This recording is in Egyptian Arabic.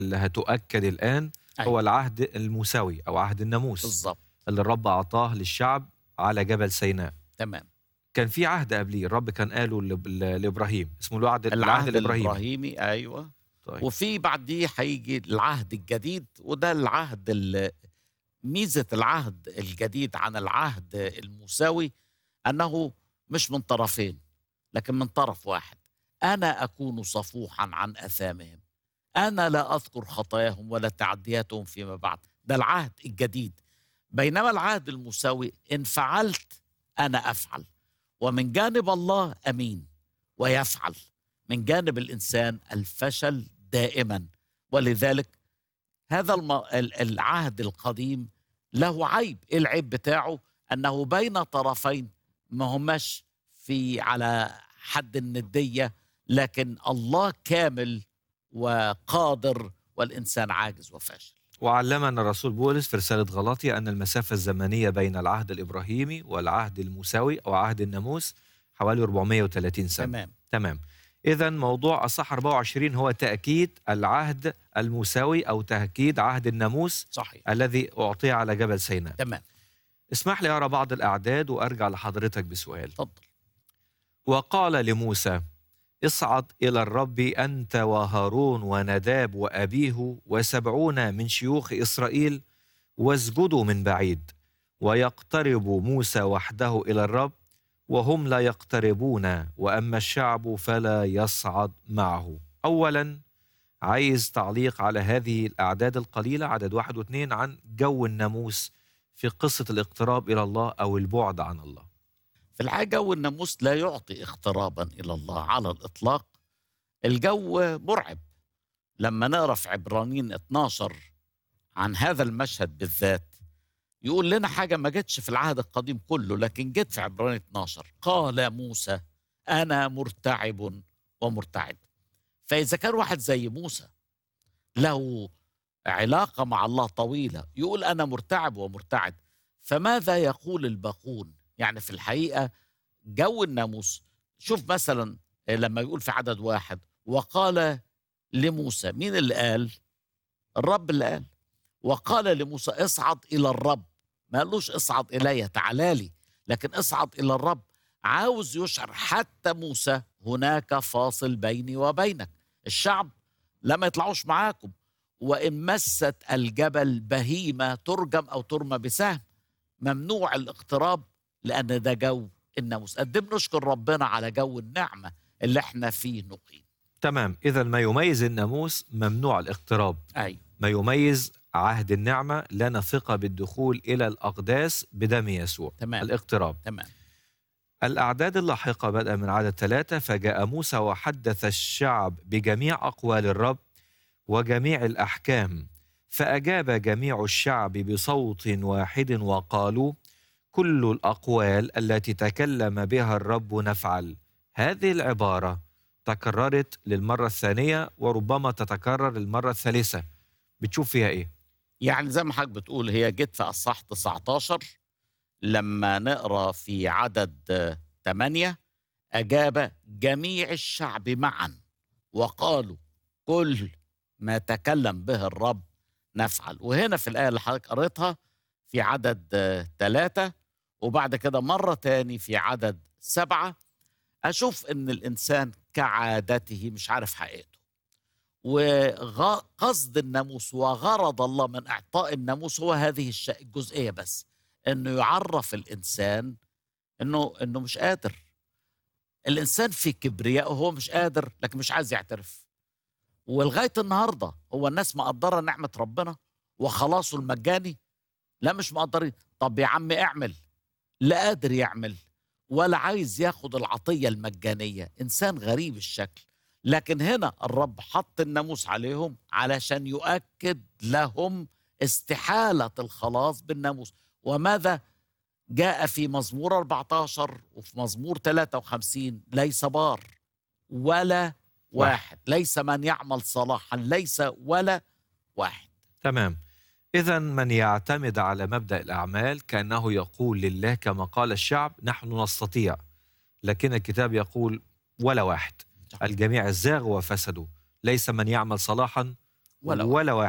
اللي هتؤكد الآن أيوة. هو العهد الموسوي أو عهد الناموس بالظبط اللي الرب أعطاه للشعب على جبل سيناء تمام كان في عهد قبليه الرب كان قاله لب- ل- لابراهيم اسمه الوعد العهد العهد الابراهيمي الابراهيمي ايوه طيب. وفي بعديه هيجي العهد الجديد وده العهد ال- ميزه العهد الجديد عن العهد الموسوي انه مش من طرفين لكن من طرف واحد انا اكون صفوحا عن اثامهم انا لا اذكر خطاياهم ولا تعدياتهم فيما بعد ده العهد الجديد بينما العهد الموسوي ان فعلت انا افعل ومن جانب الله امين ويفعل من جانب الانسان الفشل دائما ولذلك هذا الم... ال- العهد القديم له عيب إيه العيب بتاعه انه بين طرفين ما هماش في على حد النديه لكن الله كامل وقادر والانسان عاجز وفاشل وعلمنا الرسول بولس في رسالة غلاطيا أن المسافة الزمنية بين العهد الإبراهيمي والعهد الموسوي أو عهد الناموس حوالي 430 سنة تمام تمام إذا موضوع أصح 24 هو تأكيد العهد الموسوي أو تأكيد عهد الناموس صحيح الذي أعطي على جبل سيناء تمام اسمح لي أرى بعض الأعداد وأرجع لحضرتك بسؤال اتفضل وقال لموسى اصعد إلى الرب أنت وهارون ونداب وأبيه وسبعون من شيوخ إسرائيل واسجدوا من بعيد ويقترب موسى وحده إلى الرب وهم لا يقتربون وأما الشعب فلا يصعد معه أولا عايز تعليق على هذه الأعداد القليلة عدد واحد واثنين عن جو الناموس في قصة الاقتراب إلى الله أو البعد عن الله في الحاجة والناموس لا يعطي اقترابا إلى الله على الإطلاق الجو مرعب لما نقرا في عبرانيين 12 عن هذا المشهد بالذات يقول لنا حاجة ما جتش في العهد القديم كله لكن جت في عبرانيين 12 قال موسى أنا مرتعب ومرتعد فإذا كان واحد زي موسى له علاقة مع الله طويلة يقول أنا مرتعب ومرتعد فماذا يقول الباقون يعني في الحقيقة جو الناموس شوف مثلا لما يقول في عدد واحد وقال لموسى مين اللي قال الرب اللي قال وقال لموسى اصعد إلى الرب ما قالوش اصعد إلي تعالى لي لكن اصعد إلى الرب عاوز يشعر حتى موسى هناك فاصل بيني وبينك الشعب لما يطلعوش معاكم وإن مست الجبل بهيمة ترجم أو ترمى بسهم ممنوع الاقتراب لأن ده جو الناموس قدم نشكر ربنا على جو النعمة اللي احنا فيه نقيم تمام إذا ما يميز الناموس ممنوع الاقتراب أي ما يميز عهد النعمة لنا ثقة بالدخول إلى الأقداس بدم يسوع تمام الاقتراب تمام الأعداد اللاحقة بدءا من عدد ثلاثة فجاء موسى وحدث الشعب بجميع أقوال الرب وجميع الأحكام فأجاب جميع الشعب بصوت واحد وقالوا كل الأقوال التي تكلم بها الرب نفعل هذه العبارة تكررت للمرة الثانية وربما تتكرر للمرة الثالثة بتشوف فيها إيه؟ يعني زي ما حضرتك بتقول هي جت في أصح 19 لما نقرا في عدد آه، 8 أجاب جميع الشعب معا وقالوا كل ما تكلم به الرب نفعل وهنا في الآية اللي حضرتك قريتها في عدد آه، ثلاثة وبعد كده مرة تاني في عدد سبعة أشوف إن الإنسان كعادته مش عارف حقيقته وقصد الناموس وغرض الله من إعطاء الناموس هو هذه الش- الجزئية بس إنه يعرف الإنسان إنه إنه مش قادر الإنسان في كبريائه هو مش قادر لكن مش عايز يعترف ولغاية النهاردة هو الناس مقدرة نعمة ربنا وخلاصه المجاني لا مش مقدرين طب يا عم اعمل لا قادر يعمل ولا عايز ياخد العطية المجانية إنسان غريب الشكل لكن هنا الرب حط الناموس عليهم علشان يؤكد لهم استحالة الخلاص بالناموس وماذا جاء في مزمور 14 وفي مزمور 53 ليس بار ولا واحد ليس من يعمل صلاحا ليس ولا واحد تمام إذا من يعتمد على مبدأ الأعمال كأنه يقول لله كما قال الشعب نحن نستطيع لكن الكتاب يقول ولا واحد الجميع زاغوا وفسدوا ليس من يعمل صلاحا ولا ولا واحد